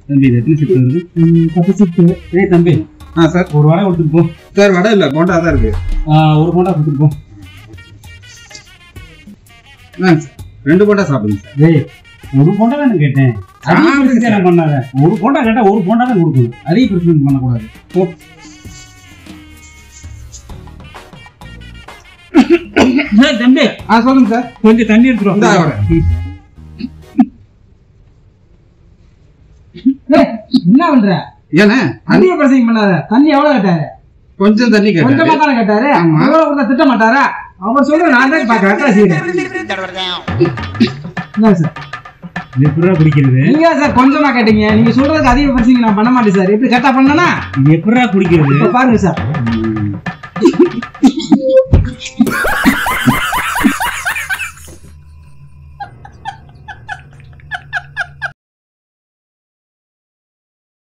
தம்பி இது எத்தனை சிப்ட் வருது பத்து சிப்ட்டு ஏய் தம்பி ஆ சார் ஒரு வடை கொடுத்துட்டு போ சார் வடை இல்லை போண்டா தான் இருக்கு ஆ, ஒரு போண்டா கொடுத்துட்டு போ இந்தாங்க சார் ரெண்டு போண்டா சாப்பிடுங்க சார் ஏய் ஒரு போண்டா தான் கேட்டேன் அதிக பிரச்சனை நான் பண்ணாத ஒரு போண்டா கேட்டா ஒரு போண்டா தான் கொடுக்கணும் அதிக பிரச்சனை பண்ணக்கூடாது போ ஏய், தம்பி ஆ சொல்லுங்க சார் கொஞ்சம் தண்ணி எடுத்துரும் இந்தா வரேன். ஏய், என்ன பண்ற ஏண்ணே அதிக பிரசங்கம் பண்ணாத தண்ணி எவ்வளவு கேட்டாரு கொஞ்சம் தண்ணி கொஞ்சமா கேட்டேன் தானே கேட்டாரு ஆமா. எவ்வளவு கொடுத்தா திட்ட மாட்டாரா அவர் சொல்ற நான் தான் பாக்க கரெக்டா செய்யறேன் என்ன சார் இது எப்படிடா குடிக்கிறது நீங்க சார் கொஞ்சமா கேட்டீங்க நீங்க சொல்றதுக்கு அதிக பிரச்சனை நான் பண்ண மாட்டேன் சார் எப்படி கரெக்டா பண்ணனா இது எப்படிடா குடிக்கிறது இப்ப பாருங்க சார்